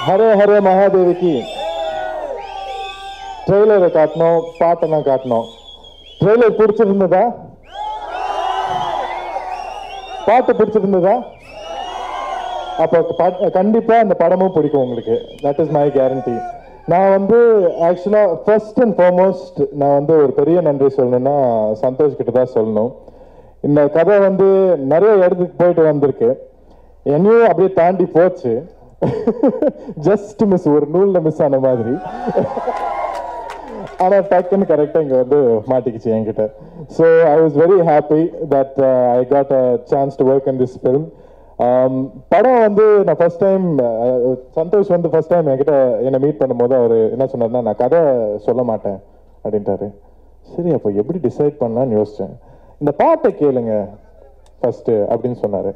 ஹரே ஹரே மகாதேவிக்கு ட்ரெய்லரை காட்டணும் பாட்டெல்லாம் காட்டணும் ட்ரெய்லர் பிடிச்சிருந்ததா பாட்டு பிடிச்சிருந்ததா அப்போ பா- கண்டிப்பா அந்த படமும் பிடிக்கும் உங்களுக்கு தட் இஸ் மை கேரண்டி நான் வந்து ஆக்சுவலா ஃபர்ஸ்ட் அண்ட் ஃபார்மோஸ்ட் நான் வந்து ஒரு பெரிய நன்றி சொல்லணும்னா சந்தோஷ் கிட்ட தான் சொல்லணும் இந்த கதை வந்து நிறைய இடத்துக்கு போயிட்டு வந்திருக்கு என்னையும் அப்படியே தாண்டி போச்சு ஜஸ்ட் மிஸ் ஒரு நூல்ல மிஸ் ஆன மாதிரி ஆனா டக்குன்னு கரெக்டா இங்க வந்து மாட்டிக்கிச்சு என்கிட்ட so I was very happy that I got a chance to work in this film படம் வந்து நான் ஃபர்ஸ்ட் டைம் சந்தோஷ் வந்து ஃபர்ஸ்ட் டைம் என்கிட்ட என்னை மீட் பண்ணும்போது அவர் என்ன சொன்னார்னா நான் கதை சொல்ல மாட்டேன் அப்படின்ட்டாரு சரி அப்போ எப்படி டிசைட் பண்ணலாம்னு யோசிச்சேன் இந்த பாட்டை கேளுங்க ஃபர்ஸ்ட் அப்படின்னு சொன்னாரு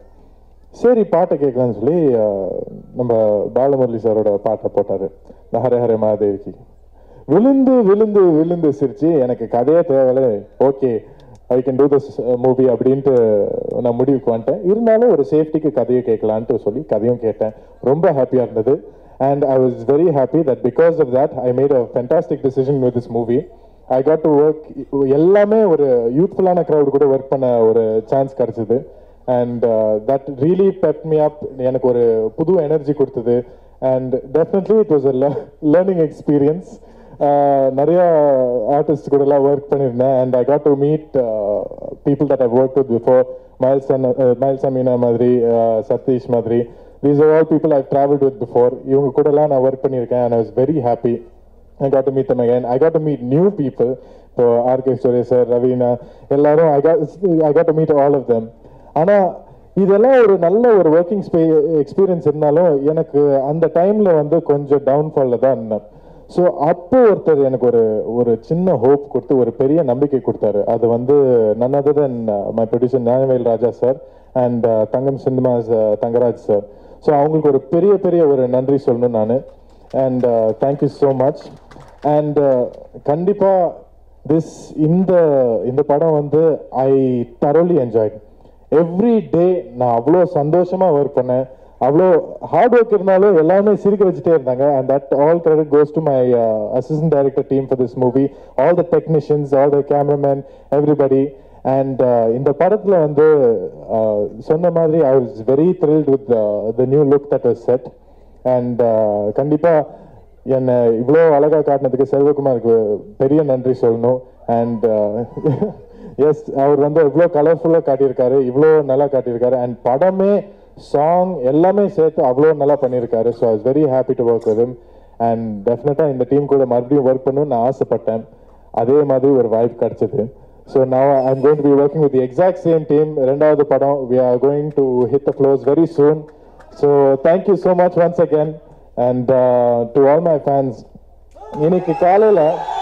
சரி பாட்டை கேட்கலாம்னு சொல்லி அஹ், நம்ம பாலமுரளி சாரோட பாட்டை போட்டாரு இந்த ஹரே ஹரே மகாதேவிக்கு விழுந்து விழுந்து விழுந்து சிரிச்சு எனக்கு கதையே தேவையில்ல okay I can do this movie அப்படின்ட்டு நான் முடிவுக்கு வந்துட்டேன் இருந்தாலும் ஒரு சேஃப்டிக்கு கதையை கேட்கலான்ட்டு சொல்லி கதையும் கேட்டேன் ரொம்ப ஹாப்பியாக இருந்தது and I was very happy that because of that I made a fantastic decision with this movie I got to work எல்லாமே ஒரு யூத்ஃபுல்லான க்ரௌட் கூட ஒர்க் பண்ண ஒரு சான்ஸ் கிடைச்சது and that really pep me up எனக்கு ஒரு புது எனர்ஜி கொடுத்தது and definitely it was a learning experience நிறைய ஆர்டிஸ்ட் கூட எல்லாம் ஒர்க் பண்ணியிருந்தேன் and I got to meet people that I work with before மைல்ஸ் மைல்ஸ் அமீனா மாதிரி uh, சதீஷ் மாதிரி these are all people I travelled with before இவங்க கூட எல்லாம் நான் ஒர்க் பண்ணியிருக்கேன் and I was very happy I got to meet them again. I got to meet new people. So RK Suresh sir, Ravina, எல்லாரும் I got, I got to meet all of them. ஆனா இதெல்லாம் ஒரு நல்ல ஒரு working ஸ்பே experience இருந்தாலும் எனக்கு அந்த டைம்ல வந்து கொஞ்சம் டவுன்ஃபால்ல தான் இருந்தேன் ஸோ அப்போ ஒருத்தர் எனக்கு ஒரு ஒரு சின்ன ஹோப் கொடுத்து ஒரு பெரிய நம்பிக்கை கொடுத்தாரு அது வந்து none other than my producer Gnanavel Raja sir and தங்கம் சிந்தமாஸ் தங்கராஜ் சார் ஸோ அவங்களுக்கு ஒரு பெரிய பெரிய ஒரு நன்றி சொல்லணும் நான் and thank you so much and கண்டிப்பா திஸ் இந்த இந்த படம் வந்து ஐ தரோலி என்ஜாய் எவ்ரி டே நான் அவ்வளோ சந்தோஷமா ஒர்க் பண்ணேன் அவ்வளோ ஹார்ட் ஒர்க் இருந்தாலும் எல்லாமே சிரிக்க வச்சுட்டே இருந்தாங்க and that all credit goes to my assistant director team for this movie all the technicians all the cameraman everybody and இந்த படத்துல வந்து uh, சொன்ன மாதிரி I was very thrilled with the new look that was set and கண்டிப்பா என்னை இவ்வளோ அழகா காட்டினதுக்கு செல்வகுமாருக்கு பெரிய நன்றி சொல்லணும் அண்ட் எஸ் அவர் வந்து இவ்வளோ கலர்ஃபுல்லாக காட்டியிருக்காரு இவ்வளோ நல்லா காட்டியிருக்காரு அண்ட் படமே சாங் எல்லாமே சேர்த்து அவ்வளோ நல்லா பண்ணியிருக்காரு so I very happy to work with and டெஃபினட்டாக இந்த டீம் கூட மறுபடியும் ஒர்க் பண்ணணும்னு நான் ஆசைப்பட்டேன் அதே மாதிரி ஒரு வாய்ப்பு கிடைச்சது ஸோ நான் I'm going to be working with exact same team ரெண்டாவது படம் we are going to hit the floors very soon so thank you so much once again and to all my fans இன்னைக்கு காலையில்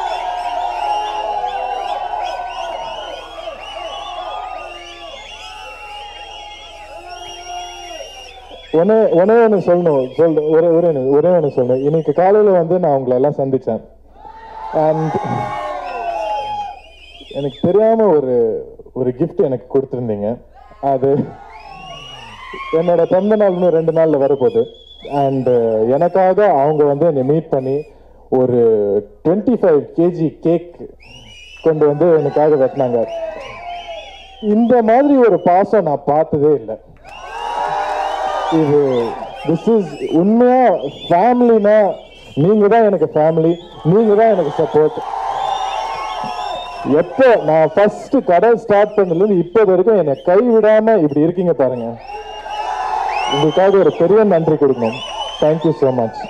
ஒன்னே ஒன்னே ஒன்று சொல்லணும் சொல் ஒரே ஒரே ஒண்ணு- ஒரே ஒன்று சொல்லணும் இன்னைக்கு காலையில் வந்து நான் உங்களை எல்லாம் சந்தித்தேன் அண்ட் எனக்கு தெரியாம ஒரு ஒரு gift எனக்கு கொடுத்துருந்தீங்க அது என்னோட பிறந்த நாள் இன்னும் ரெண்டு நாள்ல வரப்போகுது அண்ட் எனக்காக அவங்க வந்து என்னை மீட் பண்ணி ஒரு டுவெண்ட்டி ஃபைவ் கேஜி கேக் கொண்டு வந்து எனக்காக வெட்டினாங்க இந்த மாதிரி ஒரு பாசம் நான் பார்த்ததே இல்லை இது திஸ் இஸ் உண்மையா ஃபேமிலினா நீங்க தான் எனக்கு ஃபேமிலி நீங்க தான் எனக்கு சப்போர்ட் எப்போ நான் ஃபர்ஸ்ட் கடை ஸ்டார்ட் பண்ணதுலேருந்து இப்போ வரைக்கும் என்னை கைவிடாம இப்படி இருக்கீங்க பாருங்க உங்களுக்காக ஒரு பெரிய நன்றி கொடுக்கணும் தேங்க்யூ ஸோ மச்